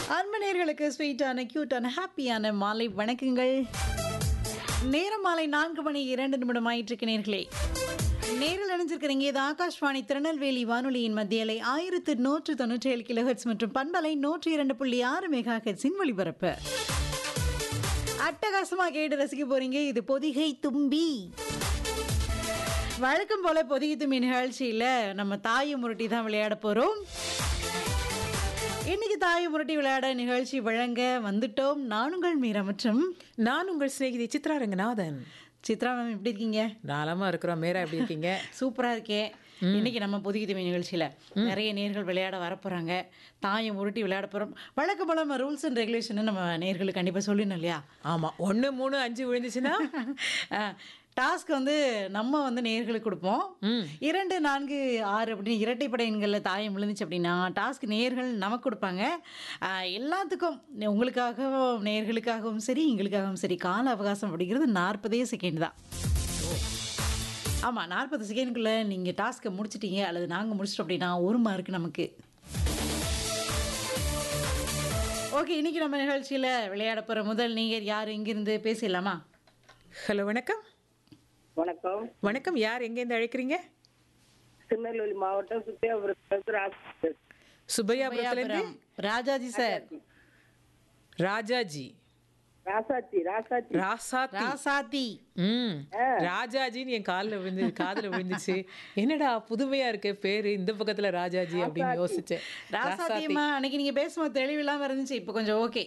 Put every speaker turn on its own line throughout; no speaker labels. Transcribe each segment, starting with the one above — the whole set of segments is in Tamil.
அன்பனேர்களுக்கு ஸ்வீட்டான கியூட்டான ஹாப்பியான மாலை வணக்கங்கள் நேரம் மாலை நான்கு மணி இரண்டு நிமிடம் ஆயிட்டு நேர்களே நேரில் அணிஞ்சிருக்கிறீங்க இது ஆகாஷ்வாணி திருநெல்வேலி வானொலியின் மத்தியலை ஆயிரத்து நூற்று தொண்ணூற்றி ஏழு கிலோஹெட்ஸ் மற்றும் பண்பலை நூற்றி இரண்டு புள்ளி ஆறு மெகா ஹெட்ஸின் ஒளிபரப்பு அட்டகாசமா கேட்டு ரசிக்க போறீங்க இது பொதிகை தும்பி வழக்கம் போல பொதிகை தும்பி நிகழ்ச்சியில நம்ம தாயை முரட்டி தான் விளையாட போறோம் இன்னைக்கு தாயை முரட்டி விளையாட நிகழ்ச்சி வழங்க வந்துட்டோம் நானுங்கள் மீரா மற்றும்
நான் உங்கள் சிநேகிதி சித்ரா ரங்கநாதன்
சித்ரா மேம் எப்படி இருக்கீங்க
நாளமா இருக்கிறோம் மேரா எப்படி இருக்கீங்க
சூப்பரா இருக்கே இன்னைக்கு நம்ம பொதுகி துணை நிகழ்ச்சியில நிறைய நேர்கள் விளையாட வரப்போறாங்க தாயை உருட்டி விளையாட போறோம் வழக்கம் போல நம்ம ரூல்ஸ் அண்ட் ரெகுலேஷன் நம்ம நேர்களுக்கு கண்டிப்பா சொல்லணும் இல்லையா
ஆமா ஒண்ணு மூணு அஞ்சு விழுந்துச்சுன்னா
டாஸ்க் வந்து நம்ம வந்து நேர்களுக்கு கொடுப்போம்
ம்.
இரண்டு நான்கு ஆறு அப்படின்னு இரட்டைப்படை எண்களில் தாயம் விழுந்துச்சு அப்படின்னா டாஸ்க் நேர்கள் நமக்கு கொடுப்பாங்க ஆஹ், எல்லாத்துக்கும் உங்களுக்காகவும் நேர்களுக்காகவும் சரி எங்களுக்காகவும் சரி கால அவகாசம் அப்படிங்கிறது நாற்பதே செகண்ட் தான் ஆமாம் நாற்பது செகண்டுக்குள்ளே நீங்கள் டாஸ்க்கை முடிச்சிட்டீங்க அல்லது நாங்கள் முடிச்சிட்டோம் அப்படின்னா ஒரு மார்க் நமக்கு ஓகே இன்னைக்கு நம்ம நிகழ்ச்சியில் விளையாட போகிற முதல் நீங்கள் யார் இங்கிருந்து பேசிடலாமா
ஹலோ வணக்கம்
வணக்கம்
வணக்கம் யார் எங்கேருந்து அழைக்கிறீங்க
திருநெல்வேலி மாவட்டம் சுத்தியாபுரத்துலேருந்து ராசி
சுபையாபுரத்துல இருந்து
சுபையாபுரம். ராஜாஜி சார்
ராஜாஜி
ராசாச்சி ராசாச்சி
ராசாத்தி
ராசாத்தி
ம் ராஜாஜின்னு என் காலில் விழுந்து காதுல விழுந்துச்சு என்னடா புதுமையா இருக்கு பேரு இந்த பக்கத்துல ராஜாஜி அப்படின்னு யோசிச்சேன்
ராசாத்தியம்மா அன்னைக்கு நீங்க பேசும்போது தெளிவில்லாம இருந்துச்சு இப்போ கொஞ்சம் ஓகே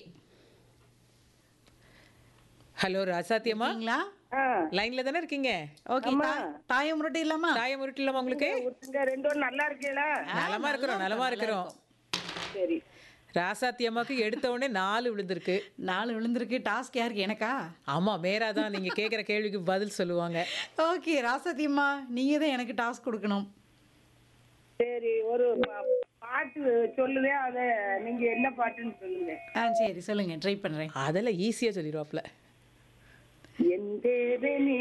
ஹலோ ராசாத்தியம்மா
சரிங்களா
ஆ
லைன்ல தானே இருக்கீங்க
ஓகே தாயம் முரட்டு இல்லாமா
தாயம் உருட்டலாமா உங்களுக்கு
இங்க ரெண்டு பேரும் நல்லா இருக்கீங்களா
நலமா இருக்கிறோம் நலமா இருக்கிறோம்
சரி
ராசாத்தி அம்மாக்கு எடுத்த உடனே நாலு விழுந்திருக்கு
நாலு விழுந்திருக்கு டாஸ்க் யாருக்கு எனக்கா
ஆமா மேரா தான் நீங்க கேக்குற கேள்விக்கு பதில் சொல்லுவாங்க
ஓகே ராசாத்தியம்மா நீங்க தான் எனக்கு டாஸ்க் கொடுக்கணும்
சரி ஒரு பா- பாட்டு சொல்லுவேன் அதை நீங்க என்ன பாட்டுன்னு சொல்லுங்க
ஆ சரி சொல்லுங்க ட்ரை பண்றேன்
அதெல்லாம் ஈஸியா சொல்லிடுவாப்ல
என் தேவனே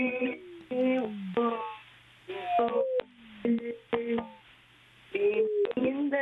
இந்த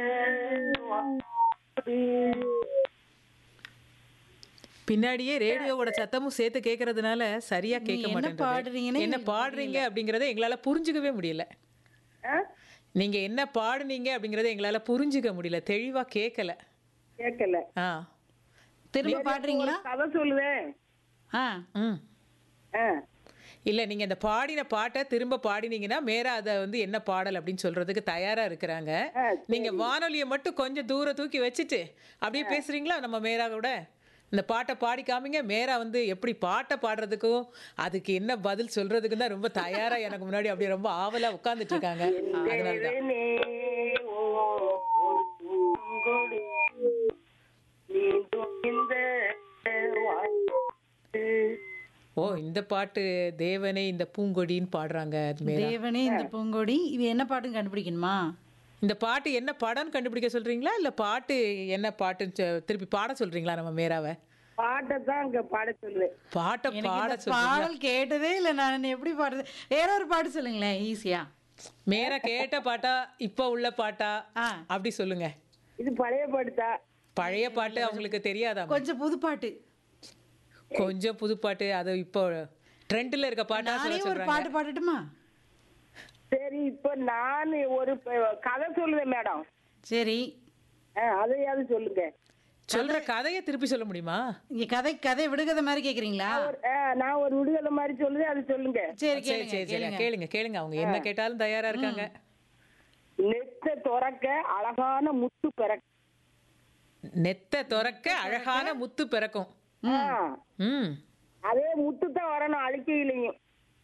பின்னாடியே ரேடியோவோட சத்தமும் சேர்த்து கேட்கறதுனால சரியா கேட்க
நீங்க என்ன பாடுறீங்கன்னே
மாட்டேங்குது என்ன
எனக்கு
பாடுறீங்க அப்படிங்கறத எங்களால புரிஞ்சுக்கவே முடியல
ஆ?
நீங்க என்ன பாடுனீங்க அப்படிங்கறத எங்களால புரிஞ்சுக்க முடியல தெளிவா கேட்கல
கேட்கல
ஆ
திரும்ப பாடுறீங்களா
கதை சொல்லுவேன்
ஆ
ம்
ஆ
இல்ல நீங்க இந்த பாடின பாட்டை திரும்ப பாடினீங்கன்னா மேரா அதை வந்து என்ன பாடல் அப்படின்னு சொல்றதுக்கு தயாரா இருக்கிறாங்க
ஆ,
நீங்க வானொலியை மட்டும் கொஞ்சம் தூரம் தூக்கி வச்சுட்டு அப்படியே பேசுறீங்களா நம்ம மேரா கூட இந்த பாட்டை பாடி காமிங்க மேரா வந்து எப்படி பாட்டை பாடுறதுக்கும் அதுக்கு என்ன பதில் சொல்றதுக்கு தான் ரொம்ப தயாரா எனக்கு முன்னாடி அப்படியே ரொம்ப ஆவலா உட்கார்ந்துட்டு இருக்காங்க அதனால தான்
தேவனே, ஓ, ஒரு பூங்கொடி, மீண்டும் இந்த வாழ்த்து.
ஓ இந்த பாட்டு தேவனே இந்த பூங்கொடின்னு பாடுறாங்க அது மேரா
தேவனே இந்த பூங்கொடி இது என்ன பாட்டுன்னு கண்டுபிடிக்கணுமா
இந்த பாட்டு என்ன படம்னு கண்டுபிடிக்க சொல்றீங்களா இல்ல பாட்டு என்ன பாட்டுன்னு சொ- திருப்பி பாட சொல்றீங்களா நம்ம மேராவை
பாட்டைத்தான் அங்க பாட சொல்லுவேன்
பாட்டை
எனக்கு
பாட
இந்த
சொல்றீங்களா
பாடல் கேட்டதே இல்லை நான் எப்படி பாடுறது வேற ஒரு பாட்டு சொல்லுங்களேன் ஈஸியா
மேரா கேட்ட பாட்டா இப்ப உள்ள பாட்டா
ஆ
அப்படி
சொல்லுங்க
இது பழைய பாட்டுதா
பழைய பாட்டு அவங்களுக்கு தெரியாதா
கொஞ்சம் புது பாட்டு
கொஞ்சம் புது பாட்டு அது இப்போ ட்ரெண்ட்ல இருக்க பாட்டா
நானே
சொல்ல
ஒரு
சொல்றாங்க
பாட்டு பாடட்டுமா
சரி இப்ப நான் ஒரு ப- கதை சொல்லுவேன் மேடம்
சரி
அதையாவது சொல்லுங்க
சொல்ற கதையை திருப்பி சொல்ல முடியுமா
இங்க கதை கதை விடுகதை மாதிரி கேக்குறீங்களா
ஒரு- ஆ, நான் ஒரு விடுதலை மாதிரி சொல்லுவேன் அது சொல்லுங்க
சரி
சரி
கேளுங்க
சரி சரி கேளுங்க கேளுங்க அவங்க என்ன கேட்டாலும் தயாரா இருக்காங்க
நெத்த துறக்க அழகான முத்து பிறக்க
நெத்த துறக்க அழகான முத்து பிறக்கும்
ஆ,
ம்
அதே முத்து தான் வரணும் அழிக்கையிலையும்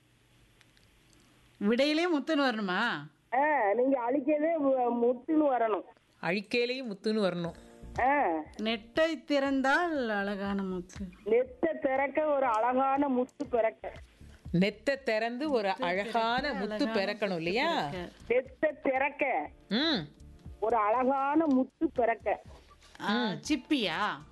விடையிலே முத்துன்னு வரணுமா
ஆ, நீங்க அழிக்கவே மு- முத்துன்னு வரணும்
அழிக்கையிலையும் முத்துன்னு வரணும்
ஆ,
நெட்டை திறந்தால் அழகான முத்து
நெத்த திறக்க ஒரு அழகான முத்து பிறக்க
நெத்த திறந்து ஒரு அழகான முத்து பிறக்கணும் இல்லையா
நெத்த திறக்க
ம்
ஒரு அழகான முத்து பிறக்க
ஆ, சிப்பியா